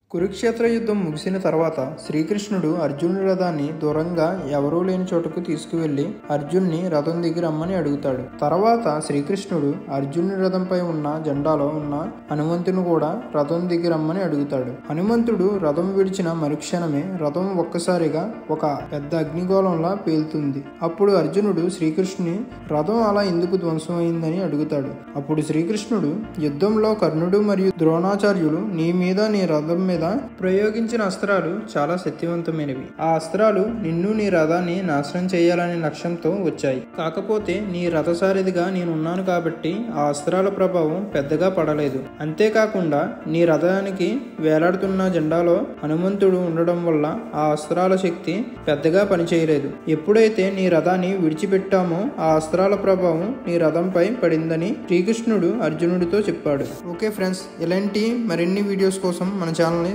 కురుక్షేత్ర యుద్ధం ముగిసిన తర్వాత శ్రీకృష్ణుడు అర్జునుడి రథాన్ని దూరంగా ఎవరూ లేని చోటుకు తీసుకువెళ్లి అర్జున్ని రథం దిగి రమ్మని అడుగుతాడు తర్వాత శ్రీకృష్ణుడు అర్జునుడి రథంపై ఉన్న జెండాలో ఉన్న హనుమంతుని కూడా రథం దిగి రమ్మని అడుగుతాడు హనుమంతుడు రథం విడిచిన మరుక్షణమే రథం ఒక్కసారిగా ఒక పెద్ద అగ్నిగోళంలా పేలుతుంది అప్పుడు అర్జునుడు శ్రీకృష్ణుని రథం అలా ఎందుకు ధ్వంసమైందని అడుగుతాడు అప్పుడు శ్రీకృష్ణుడు యుద్ధంలో కర్ణుడు మరియు ద్రోణాచార్యులు నీ మీద నీ రథం మీద ప్రయోగించిన అస్త్రాలు చాలా శక్తివంతమైనవి ఆ అస్త్రాలు నిన్ను నీ రథాన్ని నాశనం చేయాలనే లక్ష్యంతో వచ్చాయి కాకపోతే నీ రథసారిదిగా నేనున్నాను కాబట్టి ఆ అస్త్రాల ప్రభావం పెద్దగా పడలేదు అంతేకాకుండా నీ రథానికి వేలాడుతున్న జెండాలో హనుమంతుడు ఉండడం వల్ల ఆ అస్త్రాల శక్తి పెద్దగా పనిచేయలేదు ఎప్పుడైతే నీ రథాన్ని విడిచిపెట్టామో ఆ అస్త్రాల ప్రభావం నీ రథంపై పడిందని శ్రీకృష్ణుడు అర్జునుడితో చెప్పాడు ఓకే ఫ్రెండ్స్ ఇలాంటి మరిన్ని వీడియోస్ కోసం మన ఛానల్ని